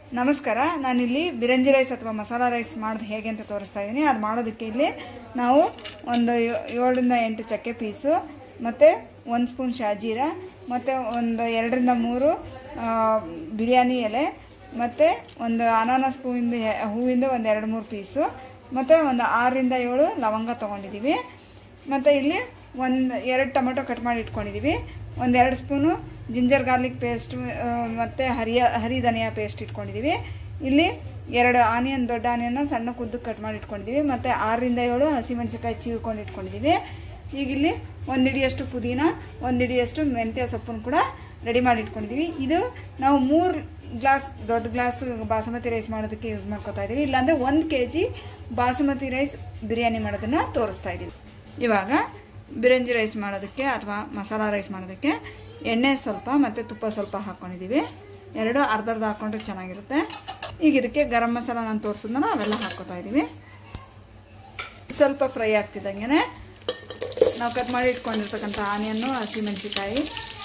ನಮಸ್ಕಾರ ನಾನಿಲ್ಲಿ ಬಿರಂಜಿ ರೈಸ್ ಅಥವಾ ಮಸಾಲ ರೈಸ್ ಮಾಡೋದು ಹೇಗೆ ಅಂತ ತೋರಿಸ್ತಾ ಇದ್ದೀನಿ ಅದು ಮಾಡೋದಕ್ಕೆ ಇಲ್ಲಿ ನಾವು ಒಂದು ಯೋ- ಏಳರಿಂದ ಎಂಟು ಚಕ್ಕೆ ಪೀಸು ಮತ್ತು ಒಂದು ಸ್ಪೂನ್ ಶಾಜೀರ ಮತ್ತು ಒಂದು ಎರಡರಿಂದ ಮೂರು ಆ, ಬಿರಿಯಾನಿ ಎಲೆ ಮತ್ತು ಒಂದು ಅನಾನಸ್ ಹೂವಿಂದ ಹೂವಿಂದ ಒಂದು ಎರಡು ಮೂರು ಪೀಸು ಮತ್ತು ಒಂದು ಆರರಿಂದ ಏಳು ಲವಂಗ ತೊಗೊಂಡಿದ್ದೀವಿ ಮತ್ತು ಇಲ್ಲಿ ಒಂದು ಎರಡು ಟೊಮೆಟೊ ಕಟ್ ಮಾಡಿ ಇಟ್ಕೊಂಡಿದ್ದೀವಿ ಒಂದು ಎರಡು ಸ್ಪೂನು ಜಿಂಜರ್ ಗಾರ್ಲಿಕ್ ಪೇಸ್ಟ್ ಮತ್ತು ಹರಿಯ ಹರಿ ಧನಿಯಾ ಪೇಸ್ಟ್ ಇಟ್ಕೊಂಡಿದ್ದೀವಿ ಇಲ್ಲಿ ಎರಡು ಆನಿಯನ್ ದೊಡ್ಡ ಆನಿಯನ್ನ ಸಣ್ಣ ಕುದ್ದು ಕಟ್ ಮಾಡಿ ಇಟ್ಕೊಂಡಿದ್ದೀವಿ ಮತ್ತು ಆರರಿಂದ ಏಳು ಹಸಿಮೆಣಸಿಕಾಯಿ ಚೀವ್ಕೊಂಡು ಇಟ್ಕೊಂಡಿದ್ದೀವಿ ಈಗ ಇಲ್ಲಿ ಒಂದು ಹಿಡಿಯಷ್ಟು ಪುದೀನ ಒಂದು ಹಿಡಿಯಷ್ಟು ಮೆಂತ್ಯ ಸೊಪ್ಪನ್ನು ಕೂಡ ರೆಡಿ ಮಾಡಿ ಇಟ್ಕೊಂಡಿದ್ದೀವಿ ಇದು ನಾವು ಮೂರು ಗ್ಲಾಸ್ ದೊಡ್ಡ ಗ್ಲಾಸ್ ಬಾಸುಮತಿ ರೈಸ್ ಮಾಡೋದಕ್ಕೆ ಯೂಸ್ ಮಾಡ್ಕೊತಾ ಇದ್ದೀವಿ ಇಲ್ಲಾಂದರೆ ಒಂದು K G basmati rice biryani ಮಾಡೋದನ್ನು ತೋರಿಸ್ತಾ ಇದ್ದೀವಿ ಇವಾಗ ಬಿರಂಜಿ ರೈಸ್ ಮಾಡೋದಕ್ಕೆ ಅಥವಾ ಮಸಾಲ ರೈಸ್ ಮಾಡೋದಕ್ಕೆ ಎಣ್ಣೆ ಸ್ವಲ್ಪ ಮತ್ತು ತುಪ್ಪ ಸ್ವಲ್ಪ ಹಾಕ್ಕೊಂಡಿದ್ದೀವಿ ಎರಡು ಅರ್ಧ ಅರ್ಧ ಹಾಕ್ಕೊಂಡ್ರೆ ಚೆನ್ನಾಗಿರುತ್ತೆ ಈಗ ಇದಕ್ಕೆ ಗರಂ ಮಸಾಲ ನಾನು ತೋರಿಸಿದ್ನಲ್ಲ ಅವೆಲ್ಲ ಹಾಕ್ಕೊತಾ ಇದ್ದೀವಿ ಸ್ವಲ್ಪ ಫ್ರೈ ಆಗ್ತಿದ್ದಂಗೆ ನಾವು ಕಟ್ ಮಾಡಿ ಇಟ್ಕೊಂಡಿರ್ತಕ್ಕಂಥ ಆನಿಯನ್ನು ಹಸಿಮೆಣಸಿಕಾಯಿ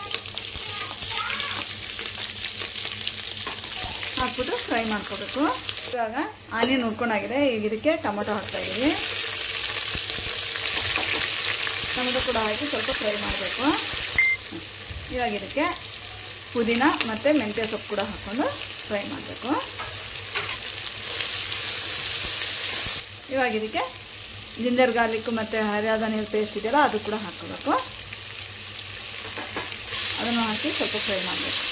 ಹಾಕ್ಬಿಟ್ಟು ಫ್ರೈ ಮಾಡ್ಕೋಬೇಕು ಇವಾಗ ಆನಿಯನ್ ಹುರ್ಕೊಂಡಾಗಿದೆ ಈಗ ಇದಕ್ಕೆ ಟೊಮೊಟೊ ಹಾಕ್ತಾ ಇದ್ದೀವಿ ಟೊಮೆಟೊ ಕೂಡ ಹಾಕಿ ಸ್ವಲ್ಪ ಫ್ರೈ ಮಾಡಬೇಕು ಇವಾಗ ಇದಕ್ಕೆ ಪುದೀನ ಮತ್ತು ಮೆಂತ್ಯ ಸೊಪ್ಪು ಕೂಡ ಹಾಕ್ಕೊಂಡು ಫ್ರೈ ಮಾಡಬೇಕು ಇವಾಗ ಇದಕ್ಕೆ ಜಿಂಜರ್ ಗಾರ್ಲಿಕ್ಕು ಮತ್ತು ಹರಿಯಾದ ನೀರು ಪೇಸ್ಟ್ ಇದೆಯಲ್ಲ ಅದು ಕೂಡ ಹಾಕ್ಕೋಬೇಕು ಅದನ್ನು ಹಾಕಿ ಸ್ವಲ್ಪ ಫ್ರೈ ಮಾಡಬೇಕು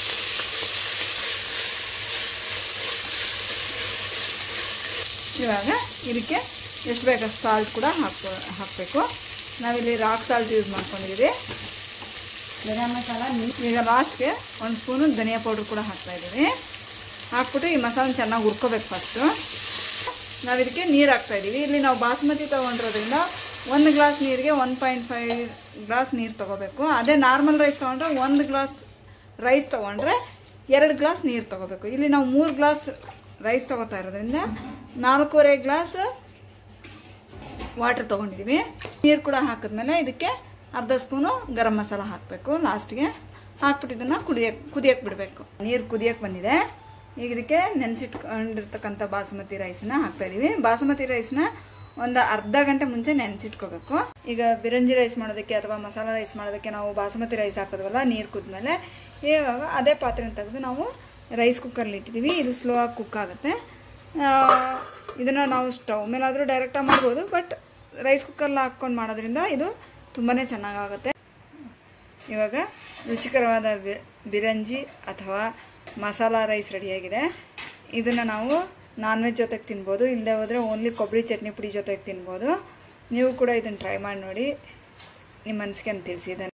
ಇವಾಗ ಇದಕ್ಕೆ ಎಷ್ಟು ಬೇಕಷ್ಟು ಸಾಲ್ಟ್ ಕೂಡ ಹಾಕೋ ಹಾಕಬೇಕು ನಾವಿಲ್ಲಿ ರಾಕ್ ಸಾಲ್ಟ್ ಯೂಸ್ ಮಾಡ್ಕೊಂಡಿದ್ದೀವಿ ಗರಂ ಮಸಾಲ ಈಗ ಲಾಸ್ಟ್ಗೆ ಒಂದು ಸ್ಪೂನು ಧನಿಯಾ ಪೌಡ್ರ್ ಕೂಡ ಹಾಕ್ತಾ ಇದ್ದೀವಿ ಹಾಕ್ಬಿಟ್ಟು ಈ ಮಸಾಲ ಚೆನ್ನಾಗಿ ಹುರ್ಕೋಬೇಕು ಫಸ್ಟು ನಾವು ಇದಕ್ಕೆ ನೀರು ಹಾಕ್ತಾ ಇದ್ದೀವಿ ಇಲ್ಲಿ ನಾವು ಬಾಸ್ಮತಿ ತೊಗೊಂಡಿರೋದ್ರಿಂದ ಒಂದು ಗ್ಲಾಸ್ ನೀರಿಗೆ ಒನ್ ಪಾಯಿಂಟ್ ಫೈವ್ ಗ್ಲಾಸ್ ನೀರು ತೊಗೋಬೇಕು ಅದೇ ನಾರ್ಮಲ್ ರೈಸ್ ತೊಗೊಂಡ್ರೆ ಒಂದು ಗ್ಲಾಸ್ ರೈಸ್ ತೊಗೊಂಡ್ರೆ ಎರಡು ಗ್ಲಾಸ್ ನೀರು ತೊಗೋಬೇಕು ಇಲ್ಲಿ ನಾವು ಮೂರು ಗ್ಲಾಸ್ ರೈಸ್ ತೊಗೋತಾ ಇರೋದ್ರಿಂದ ನಾಲ್ಕೂವರೆ ಗ್ಲಾಸ್ ವಾಟರ್ ತೊಗೊಂಡಿದ್ದೀವಿ ನೀರು ಕೂಡ ಹಾಕಿದ್ಮೇಲೆ ಇದಕ್ಕೆ ಅರ್ಧ ಸ್ಪೂನು ಗರಂ ಮಸಾಲ ಹಾಕಬೇಕು ಲಾಸ್ಟ್ಗೆ ಹಾಕ್ಬಿಟ್ಟು ಇದನ್ನು ಕುದಿಯಕ್ಕೆ ಕುದಿಯಕ್ಕೆ ಬಿಡಬೇಕು ನೀರು ಕುದಿಯಕ್ಕೆ ಬಂದಿದೆ ಈಗ ಇದಕ್ಕೆ ನೆನೆಸಿಟ್ಕೊಂಡಿರ್ತಕ್ಕಂಥ ಬಾಸುಮತಿ ರೈಸನ್ನ ಹಾಕ್ತಾ ಇದೀವಿ ಬಾಸುಮತಿ ರೈಸ್ನ ಒಂದು ಅರ್ಧ ಗಂಟೆ ಮುಂಚೆ ನೆನೆಸಿಟ್ಕೋಬೇಕು ಈಗ ಬಿರಂಜಿ ರೈಸ್ ಮಾಡೋದಕ್ಕೆ ಅಥವಾ ಮಸಾಲ ರೈಸ್ ಮಾಡೋದಕ್ಕೆ ನಾವು ಬಾಸುಮತಿ ರೈಸ್ ಹಾಕೋದ್ವಲ್ಲ ನೀರು ಕುದ್ಮೇಲೆ ಇವಾಗ ಅದೇ ಪಾತ್ರೆನ ತೆಗೆದು ನಾವು ರೈಸ್ ಕುಕ್ಕರ್ಲಿ ಇಟ್ಟಿದ್ದೀವಿ ಇದು ಸ್ಲೋ ಆಗಿ ಕುಕ್ ಆಗುತ್ತೆ ಇದನ್ನು ನಾವು ಸ್ಟವ್ ಮೇಲಾದರೂ ಡೈರೆಕ್ಟಾಗಿ ಮಾಡ್ಬೋದು ಬಟ್ ರೈಸ್ ಕುಕ್ಕರ್ಲಿ ಹಾಕ್ಕೊಂಡು ಮಾಡೋದ್ರಿಂದ ಇದು ತುಂಬಾ ಚೆನ್ನಾಗಾಗುತ್ತೆ ಇವಾಗ ರುಚಿಕರವಾದ ಬಿ- ಬಿರಂಜಿ ಅಥವಾ ಮಸಾಲ ರೈಸ್ ರೆಡಿಯಾಗಿದೆ ಇದನ್ನು ನಾವು ನಾನ್ ವೆಜ್ ಜೊತೆಗೆ ತಿನ್ಬೋದು ಇಲ್ಲದೆ ಹೋದರೆ ಓನ್ಲಿ ಕೊಬ್ಬರಿ ಚಟ್ನಿ ಪುಡಿ ಜೊತೆಗೆ ತಿನ್ಬೋದು ನೀವು ಕೂಡ ಇದನ್ನು ಟ್ರೈ ಮಾಡಿ ನೋಡಿ ನಿಮ್ಮ ಮನಸ್ಸಿಗೆ ಅಂತ ತಿಳಿಸಿ